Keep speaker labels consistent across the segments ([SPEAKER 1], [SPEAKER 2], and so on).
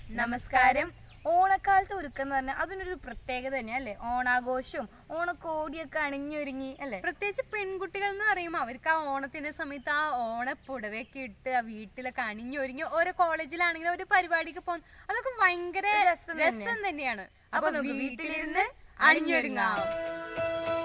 [SPEAKER 1] നമസ്കാരം ഓണക്കാലത്ത് ഒരുക്കം എന്ന് പറഞ്ഞാൽ അതിനൊരു പ്രത്യേകത തന്നെയാ അല്ലേ ഓണാഘോഷവും ഓണക്കോടിയൊക്കെ അണിഞ്ഞൊരുങ്ങി അല്ലേ
[SPEAKER 2] പ്രത്യേകിച്ച് പെൺകുട്ടികൾ എന്ന് പറയുമ്പോൾ അവർക്ക് ആ ഓണത്തിന്റെ സമയത്ത് ആ ഓണപ്പുടവയൊക്കെ ഇട്ട് ആ വീട്ടിലൊക്കെ അണിഞ്ഞൊരുങ്ങി ഓരോ കോളേജിലാണെങ്കിലും ഒരു പരിപാടിക്ക് പോകും അതൊക്കെ ഭയങ്കര
[SPEAKER 1] രസം തന്നെ.
[SPEAKER 2] രസം തന്നെയാണ്
[SPEAKER 1] അപ്പൊ
[SPEAKER 2] അപ്പൊ
[SPEAKER 1] നമുക്ക്
[SPEAKER 2] വീട്ടിലിരുന്ന്
[SPEAKER 1] അണിഞ്ഞൊരുങ്ങാം.
[SPEAKER 2] അണിഞ്ഞൊരുങ്ങാം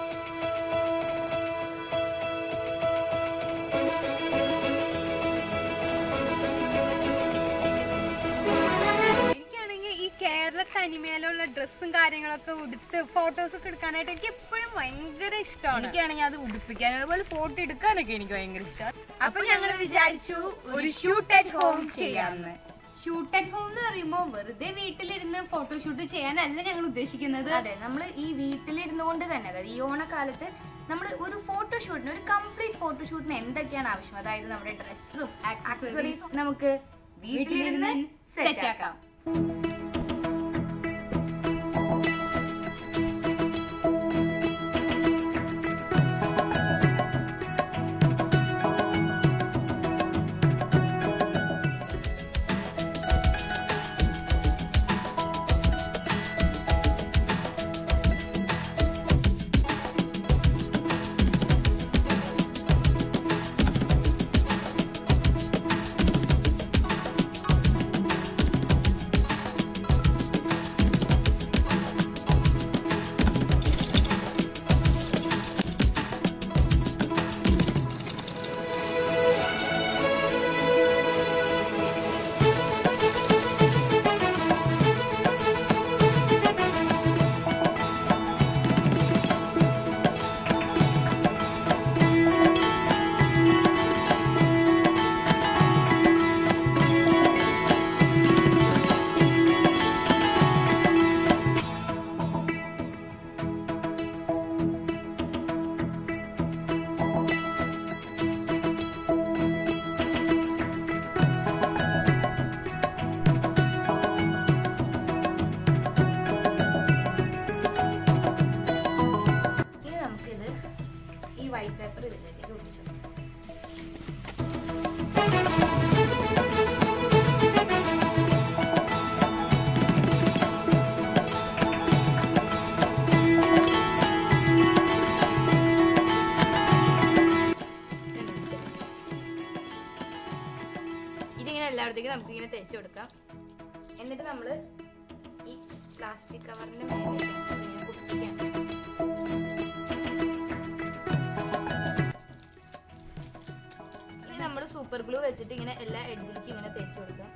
[SPEAKER 2] എനിക്കാണെങ്കിൽ ഈ കേരള തനിമയിലുള്ള ഡ്രസ്സും കാര്യങ്ങളൊക്കെ ഉടുത്ത് ഫോട്ടോസ് ഒക്കെ എടുക്കാനായിട്ട് എനിക്ക് എപ്പോഴും ഭയങ്കര ഇഷ്ടമാണ്
[SPEAKER 1] എനിക്കാണെങ്കിൽ അത് ഉടുപ്പിക്കാൻ അതുപോലെ ഫോട്ടോ എടുക്കാനൊക്കെ എനിക്ക് ഭയങ്കര ഇഷ്ടം
[SPEAKER 2] അപ്പൊ ഞങ്ങൾ വിചാരിച്ചു ഒരു ഷൂട്ട് അറ്റ് ഹോം ചെയ്യാമെന്ന് ഷൂട്ട് അറ്റ് ഹോം എന്ന് പറയുമ്പോൾ വെറുതെ വീട്ടിലിരുന്ന് ഫോട്ടോഷൂട്ട് ചെയ്യാനല്ല ഞങ്ങൾ ഉദ്ദേശിക്കുന്നത്
[SPEAKER 1] അതെ നമ്മൾ ഈ വീട്ടിലിരുന്നു കൊണ്ട് തന്നെ അതായത് ഈ ഓണക്കാലത്ത് നമ്മൾ ഒരു ഫോട്ടോഷൂട്ടിന് ഒരു കംപ്ലീറ്റ് ഫോട്ടോഷൂട്ടിന് എന്തൊക്കെയാണ് ആവശ്യം അതായത് നമ്മുടെ ഡ്രസ്സും
[SPEAKER 2] Accessories.
[SPEAKER 1] ആക്സസറീസും നമുക്ക് വീട്ടിലിരുന്ന് സെറ്റ് ആക്കാം ഇനി നമുക്കിത് ഈ വൈറ്റ് പേപ്പർ ഇതിലേക്ക് ഒട്ടിച്ചു കൊടുക്കാം. ഇതിങ്ങനെ എല്ലായിടത്തേക്കും നമുക്ക് ഇങ്ങനെ തേച്ച് കൊടുക്കാം എന്നിട്ട് നമ്മൾ ഈ പ്ലാസ്റ്റിക് കവറിന്റെ മേലെ ഇങ്ങനെ കുത്തിക്കാം ഇനി നമ്മൾ സൂപ്പർ ഗ്ലൂ വെച്ചിട്ട് ഇങ്ങനെ എല്ലാ എഡ്ജിലേക്കും ഇങ്ങനെ തേച്ച് കൊടുക്കാം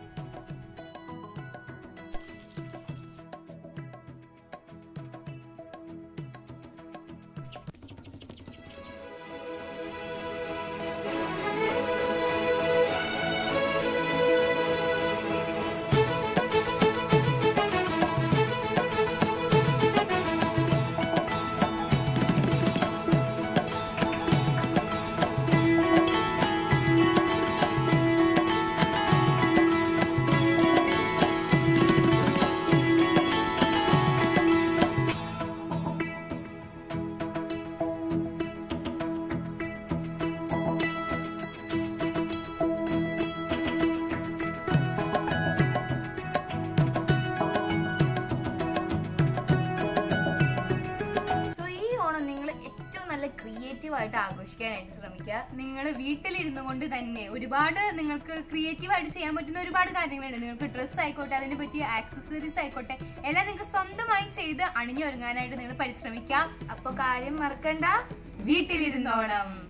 [SPEAKER 1] സോ ഈ ഓണം നിങ്ങൾ ഏറ്റവും നല്ല ക്രിയേറ്റീവ് ആയിട്ട് ആഘോഷിക്കാനായിട്ട് ശ്രമിക്കുക
[SPEAKER 2] നിങ്ങൾ വീട്ടിലിരുന്നു കൊണ്ട് തന്നെ ഒരുപാട് നിങ്ങൾക്ക് ക്രിയേറ്റീവ് ആയിട്ട് ചെയ്യാൻ പറ്റുന്ന ഒരുപാട് കാര്യങ്ങളുണ്ട് നിങ്ങൾക്ക് ഡ്രസ്സ് ആയിക്കോട്ടെ അതിനെ പറ്റിയ ആക്സസറീസ് ആയിക്കോട്ടെ എല്ലാം നിങ്ങൾക്ക് സ്വന്തമായി ചെയ്ത് അണിഞ്ഞൊരുങ്ങാനായിട്ട് നിങ്ങൾ പരിശ്രമിക്കാം
[SPEAKER 1] അപ്പൊ കാര്യം മറക്കണ്ട
[SPEAKER 2] വീട്ടിലിരുന്നോണം